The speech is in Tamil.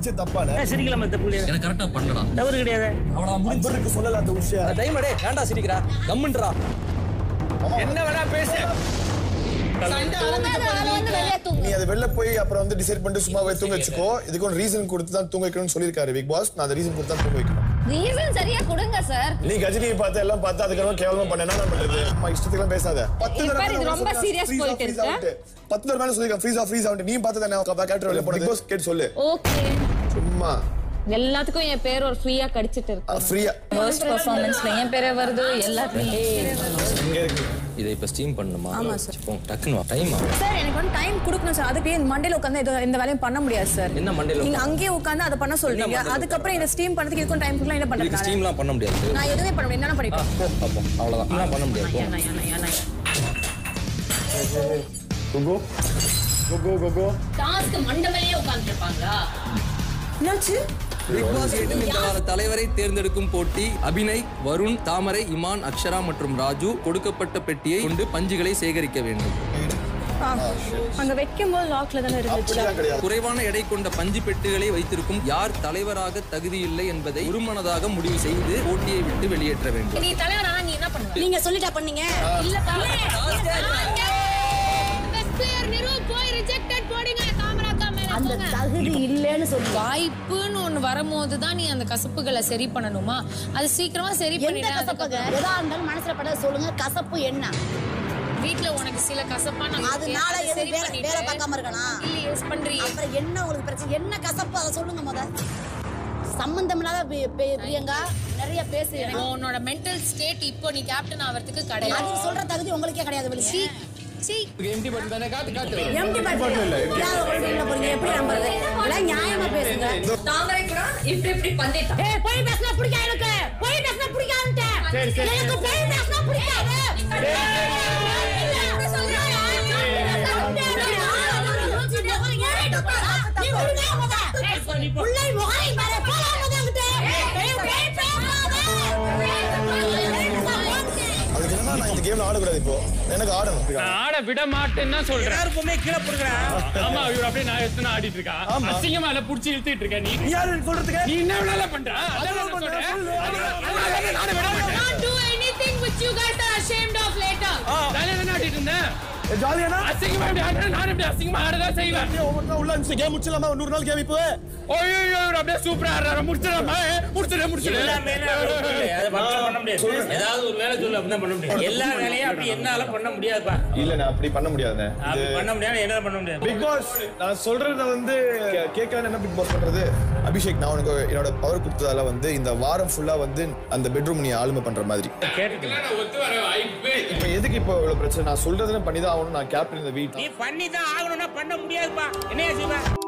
சிரிச்ச தப்பான சிரிக்கலாமா தப்பு இல்லையா எனக்கு கரெக்டா பண்ணலாம் தவறு கிடையாது அன்பருக்கு சொல்லல அந்த விஷயம் டைமடே ஏன்டா சிரிக்கிறா கம்முன்றா என்ன வேணா பேசு தூங்காத ஆளு வந்து வெளியே நீ தூங்கு அதை வெளில போய் அப்புறம் வந்து டிசைட் பண்ணிட்டு சும்மா போய் தூங்க வச்சுக்கோ இதுக்கு ஒரு ரீசன் கொடுத்து தான் தூங்க வைக்கணும்னு சொல்லியிருக்காரு பிக் பாஸ் நான் அந்த ரீசன் கொடுத்து தான் தூங்க வைக்கணும் ரீசன் சரியா கொடுங்க சார் நீ கஜினியை பார்த்து எல்லாம் பார்த்து அதுக்கப்புறம் கேவலமா பண்ண என்ன பண்றது அம்மா இஷ்டத்துக்குலாம் பேசாத பத்து இப்ப தடவை இது ரொம்ப சொல்லிருக்கேன், serious freeze போயிட்டு off, freeze இருக்கு. out. பத்து தடவை மேல சொல்லிருக்கேன் ஃப்ரீஸ் ஆஃப் ஃப்ரீஸ் ஆஃப் நீ பார்த்து தானே கேரக்டர் வெளில போனது பிக் பாஸ் கேட்டு சொல்லு ஓகே சும்மா எல்லாத்துக்கும் என் பேர் ஒரு ஃப்ரீயா கடிச்சிட்டு இருக்கு ஃப்ரீயா ஃபர்ஸ்ட் பெர்ஃபார்மன்ஸ்ல என் பேரே வருது எல்லாத்துலயும் இதை இப்ப ஸ்டீம் பண்ணணுமா ஆமா சார் டக்குனு டைம் ஆகும் சார் எனக்கு வந்து டைம் கொடுக்கணும் சார் அதுக்கு மண்டேல உட்காந்து இது இந்த வேலையும் பண்ண முடியாது சார் என்ன மண்டேல நீங்க அங்கேயே உட்காந்து அதை பண்ண சொல்றீங்க மண்டேல அதுக்கப்புறம் இதை ஸ்டீம் பண்ணதுக்கு இதுக்கும் டைம் கொடுக்கலாம் என்ன இதுக்கு பண்றது ஸ்டீம்லாம் பண்ண முடியாது நான் எதுவுமே பண்ண முடியாது என்ன ஆ, பண்ணிட்டோம் போ அப்போ அவ்வளவுதான் இதெல்லாம் பண்ண முடியாது போ. கோகோ கோகோ கோகோ டாஸ்க் மண்டபத்திலே உட்கார்ந்துருப்பாங்களா என்னாச்சு பிக் பாஸ் எட்டின் இந்த வார தலைவரை தேர்ந்தெடுக்கும் போட்டி அபிநய் வருண் தாமரை இமான் அக்ஷரா மற்றும் ராஜு கொடுக்கப்பட்ட பெட்டியை கொண்டு பஞ்சுகளை சேகரிக்க வேண்டும் ஆ, அங்க வைக்கும் போது லாக்ல தானே இருந்துச்சு அப்படிலாம் கிடையாது குறைவான எடை கொண்ட பஞ்சு பெட்டிகளை வைத்திருக்கும் யார் தலைவராக தகுதியில்லை என்பதை ஒருமனதாக முடிவு செய்து போட்டியை விட்டு வெளியேற்ற வேண்டும் நீ தலைவர் ஆனா நீ என்ன பண்ணுவ நீங்க சொல்லிட்டா பண்ணீங்க இல்ல பெஸ்ட் பிளேயர் நிரு போய் ரிஜெக்டட் போடுங்க காமராக்கா மேல அந்த தகுதி இல்லைன்னு சொல்லி வாய்ப்புன்னு ஒண்ணு வரும்போது தான் நீ அந்த கசப்புகளை சரி பண்ணணுமா அது சீக்கிரமா சரி எந்த பண்ணிடு கசப்புங்க எதா இருந்தாலும் மனசுல பட சொல்லுங்க கசப்பு என்ன வீட்ல உனக்கு சில கசப்பான அதனால அதை எதுவும் சரி வேலை பண்ணிட்டு- வேலை பார்க்காம இருக்கலாம் இல்ல யூஸ் பண்றீங்க அப்புறம் என்ன உங்களுக்கு பிரச்சனை என்ன கசப்பு அதை சொல்லுங்க முத சம்பந்தம் இல்லாத பி- பி- பிரியங்கா நிறைய பேசுறீங்க உன்னோட மென்டல் ஸ்டேட் இப்போ நீ கேப்டன் ஆவறதுக்கு கிடையாது அது சொல்ற தகுதி உங்களுக்கே கிடையாது வெளியே சீ எம்டி பட்டன் தானே காத்து காத்து எம்டி பாட்டில் யார் உங்களுக்கு உள்ள போறீங்க எப்படி நம்புறது எல்லாம் நியாயமா பேசுங்க தாமரை கூட இப்படி இப்படி பண்ணிட்டான் ஏய் போய் பேசினா பிடிக்காது எனக்கு போய் பேசினா பிடிக்காதுன்ட்டு எனக்கு போய் பேசினா பிடிக்காது பிள்ளை முகரை பாரு போலாம் முதல்கிட்ட அதுக்கு என்னன்னா நான் இந்த கேம்ல ஆடக்கூடாது இப்போ எனக்கு ஆடணும் ஆட விட மாட்டேன்னு தான் சொல்றேன் எப்பவுமே கீழே போடுறேன் ஆமா இவர் அப்படியே நான் எத்தனை ஆடிட்டு இருக்கா அசிங்கமா இல்ல புடிச்சு இழுத்துட்டு இருக்க நீ யாரு சொல்றதுக்கு நீ என்ன வேணாலும் பண்ற அதான் நான் சொல்றேன். அதனால நானும் விட மாட்டேன். Don't do anything which you guys are ashamed of later. ஜாலியா தானே ஆடிட்டு இருந்தேன் ஜாலியானா அசிங்கமா இப்படி ஆடுறேன் நான் இப்படி அசிங்கமா ஆடதான் செய்வேன் ஒவ்வொரு உள்ள இருந்துச்சு கேம் முடிச்சலாமா நூறு நாள் கேம் இப்போ ஓய்யோ இவர் அப்படியே சூப்பரா ஆடுறாரு முடிச்சிடலாமா முடிச்சிடு முடிச்சிடு ஏதாவது ஒரு வேலை சொல்லு அப்படிதான் பண்ண முடியும் எல்லா வேலையும் அப்படி என்னால பண்ண முடியாதுப்பா இல்ல நான் அப்படி பண்ண முடியாதுண்ணே அப்படி பண்ண முடியாது என்னால பண்ண முடியாது பிக் பாஸ் நான் சொல்றத வந்து கேட்கறது என்ன பிக் பாஸ் பண்றது அபிஷேக் நான் உனக்கு என்னோட பவர் கொடுத்ததால வந்து இந்த வாரம் ஃபுல்லா வந்து அந்த பெட்ரூம் நீ ஆளுமை பண்ற மாதிரி ஒத்து வர வாய்ப்பே இப்போ எதுக்கு இப்போ இவ்வளவு பிரச்சனை நான் சொல்றதுன்னு பண்ணி தான் ஆகணும் நான் கேப்டன் இந்த வீட் நீ பண்ணி தான் ஆகணும்னா பண்ண முடியாதுப்பா என்ன செய்வேன்